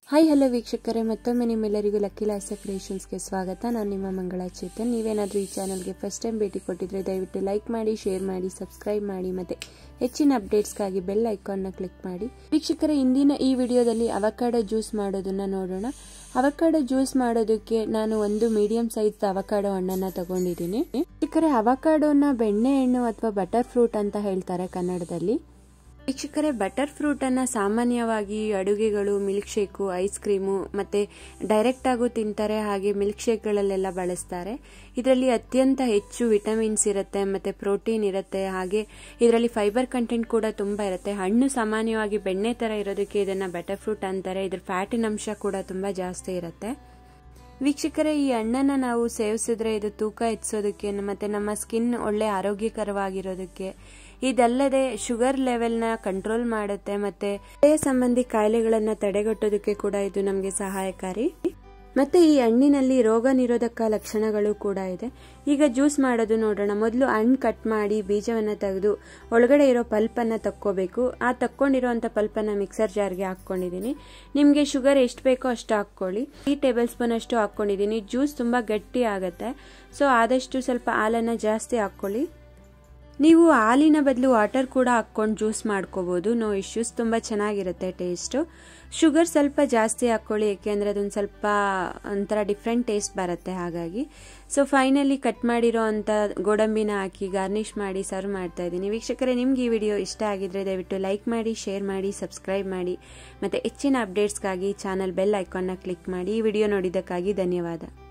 hi hello ವೀಕ್ಷಕರೇ ಮತ್ತೊಮ್ಮೆ ನಿಮ್ಮೆಲ್ಲರಿಗೂ ಲಕ್ಕಿ ಲಾಸ ಕ್ರಿಯೇಷನ್ಸ್ಗೆ ಸ್ವಾಗತ ನಾನು ನಿಮ್ಮ ಮಂಗಳ ಚೇತನ್ ನೀವೇನಾದರೂ ಈ ಚಾನಲ್ಗೆ ಫಸ್ಟ್ ಟೈಮ್ ಭೇಟಿ ಕೊಟ್ಟಿದ್ರೆ ದಯವಿಟ್ಟು ಲೈಕ್ ಮಾಡಿ ಶೇರ್ ಮಾಡಿ ಸಬ್ಸ್ಕ್ರೈಬ್ ಮಾಡಿ ಮತ್ತು ಹೆಚ್ಚಿನ ಅಪ್ಡೇಟ್ಸ್ಗಾಗಿ ಬೆಲ್ ಐಕಾನ್ನ ಕ್ಲಿಕ್ ಮಾಡಿ ವೀಕ್ಷಕರೇ ಇಂದಿನ ಈ ವಿಡಿಯೋದಲ್ಲಿ ಅವಕಾಡೋ ಜ್ಯೂಸ್ ಮಾಡೋದನ್ನ ನೋಡೋಣ ಅವಕಾಡೋ ಜ್ಯೂಸ್ ಮಾಡೋದಕ್ಕೆ ನಾನು ಒಂದು ಮೀಡಿಯಂ ಸೈಜ್ ಅವಕಾಡೋ ಹಣ್ಣನ್ನ ತಗೊಂಡಿದ್ದೀನಿ ವೀಕ್ಷಕರೇ ಅವಕಾಡೋನ ಬೆಣ್ಣೆ ಹಣ್ಣು ಅಥವಾ ಬಟರ್ ಫ್ರೂಟ್ ಅಂತ ಹೇಳ್ತಾರೆ ಕನ್ನಡದಲ್ಲಿ ವೀಕ್ಷಕರೇ ಬಟರ್ ಫ್ರೂಟ್ ಅನ್ನ ಸಾಮಾನ್ಯವಾಗಿ ಅಡುಗೆಗಳು ಮಿಲ್ಕ್ ಶೇಕು ಐಸ್ ಕ್ರೀಮು ಮತ್ತೆ ಡೈರೆಕ್ಟ್ ಆಗು ತಿಂತಾರೆ ಹಾಗೆ ಮಿಲ್ಕ್ ಶೇಕ್ಗಳಲ್ಲೆಲ್ಲ ಬಳಸ್ತಾರೆ ಇದರಲ್ಲಿ ಅತ್ಯಂತ ಹೆಚ್ಚು ವಿಟಮಿನ್ಸ್ ಇರುತ್ತೆ ಮತ್ತೆ ಪ್ರೋಟೀನ್ ಇರುತ್ತೆ ಹಾಗೆ ಇದರಲ್ಲಿ ಫೈಬರ್ ಕಂಟೆಂಟ್ ಕೂಡ ತುಂಬಾ ಇರುತ್ತೆ ಹಣ್ಣು ಸಾಮಾನ್ಯವಾಗಿ ಬೆಣ್ಣೆ ತರ ಇರೋದಕ್ಕೆ ಇದನ್ನ ಬಟರ್ ಫ್ರೂಟ್ ಅಂತಾರೆ ಇದ್ರ ಫ್ಯಾಟಿನ ಅಂಶ ಕೂಡ ತುಂಬಾ ಜಾಸ್ತಿ ಇರುತ್ತೆ ವೀಕ್ಷಕರೇ ಈ ಹಣ್ಣನ್ನ ನಾವು ಸೇವಿಸಿದ್ರೆ ಇದು ತೂಕ ಹೆಚ್ಚೋದಕ್ಕೆ ಮತ್ತೆ ನಮ್ಮ ಸ್ಕಿನ್ ಒಳ್ಳೆ ಆರೋಗ್ಯಕರವಾಗಿರೋದಕ್ಕೆ ಇದಲ್ಲದೆ ಶುಗರ್ ಲೆವೆಲ್ನ ಕಂಟ್ರೋಲ್ ಮಾಡುತ್ತೆ ಮತ್ತೆ ಹೃದಯ ಸಂಬಂಧಿ ಕಾಯಿಲೆಗಳನ್ನ ತಡೆಗಟ್ಟೋದಕ್ಕೆ ಕೂಡ ಇದು ನಮಗೆ ಸಹಾಯಕಾರಿ ಮತ್ತೆ ಈ ಹಣ್ಣಿನಲ್ಲಿ ರೋಗ ನಿರೋಧಕ ಲಕ್ಷಣಗಳು ಕೂಡ ಇದೆ ಈಗ ಜ್ಯೂಸ್ ಮಾಡೋದು ನೋಡೋಣ ಮೊದಲು ಹಣ್ಣು ಕಟ್ ಮಾಡಿ ಬೀಜವನ್ನ ತೆಗೆದು ಒಳಗಡೆ ಇರೋ ಪಲ್ಪನ್ನ ತಕ್ಕೋಬೇಕು ಆ ತಕ್ಕೊಂಡಿರೋಂಥ ಪಲ್ಪನ್ನ ಮಿಕ್ಸರ್ ಜಾರ್ಗೆ ಹಾಕ್ಕೊಂಡಿದ್ದೀನಿ ನಿಮಗೆ ಶುಗರ್ ಎಷ್ಟು ಬೇಕೋ ಅಷ್ಟು ಹಾಕ್ಕೊಳ್ಳಿ ಈ ಟೇಬಲ್ ಸ್ಪೂನ್ ಅಷ್ಟು ಹಾಕ್ಕೊಂಡಿದ್ದೀನಿ ಜ್ಯೂಸ್ ತುಂಬಾ ಗಟ್ಟಿ ಆಗುತ್ತೆ ಸೊ ಆದಷ್ಟು ಸ್ವಲ್ಪ ಹಾಲನ್ನ ಜಾಸ್ತಿ ಹಾಕ್ಕೊಳ್ಳಿ ನೀವು ಹಾಲಿನ ಬದಲು ವಾಟರ್ ಕೂಡ ಹಾಕ್ಕೊಂಡು ಜ್ಯೂಸ್ ಮಾಡ್ಕೋಬೋದು ನೋ ಇಶ್ಯೂಸ್ ತುಂಬ ಚೆನ್ನಾಗಿರುತ್ತೆ ಟೇಸ್ಟು ಶುಗರ್ ಸ್ವಲ್ಪ ಜಾಸ್ತಿ ಹಾಕ್ಕೊಳ್ಳಿ ಏಕೆಂದರೆ ಅದೊಂದು ಸ್ವಲ್ಪ ಒಂಥರ ಡಿಫ್ರೆಂಟ್ ಟೇಸ್ಟ್ ಬರುತ್ತೆ ಹಾಗಾಗಿ ಸೊ ಫೈನಲಿ ಕಟ್ ಮಾಡಿರೋ ಅಂಥ ಗೋಡಂಬಿನ ಹಾಕಿ ಗಾರ್ನಿಷ್ ಮಾಡಿ ಸರ್ವ್ ಮಾಡ್ತಾ ಇದ್ದೀನಿ ವೀಕ್ಷಕರೇ ನಿಮ್ಗೆ ಈ ವಿಡಿಯೋ ಇಷ್ಟ ಆಗಿದ್ರೆ ದಯವಿಟ್ಟು ಲೈಕ್ ಮಾಡಿ ಶೇರ್ ಮಾಡಿ ಸಬ್ಸ್ಕ್ರೈಬ್ ಮಾಡಿ ಮತ್ತು ಹೆಚ್ಚಿನ ಅಪ್ಡೇಟ್ಸ್ಗಾಗಿ ಚಾನಲ್ ಬೆಲ್ ಐಕಾನ್ನ ಕ್ಲಿಕ್ ಮಾಡಿ ಈ ವಿಡಿಯೋ ನೋಡಿದ್ದಕ್ಕಾಗಿ ಧನ್ಯವಾದ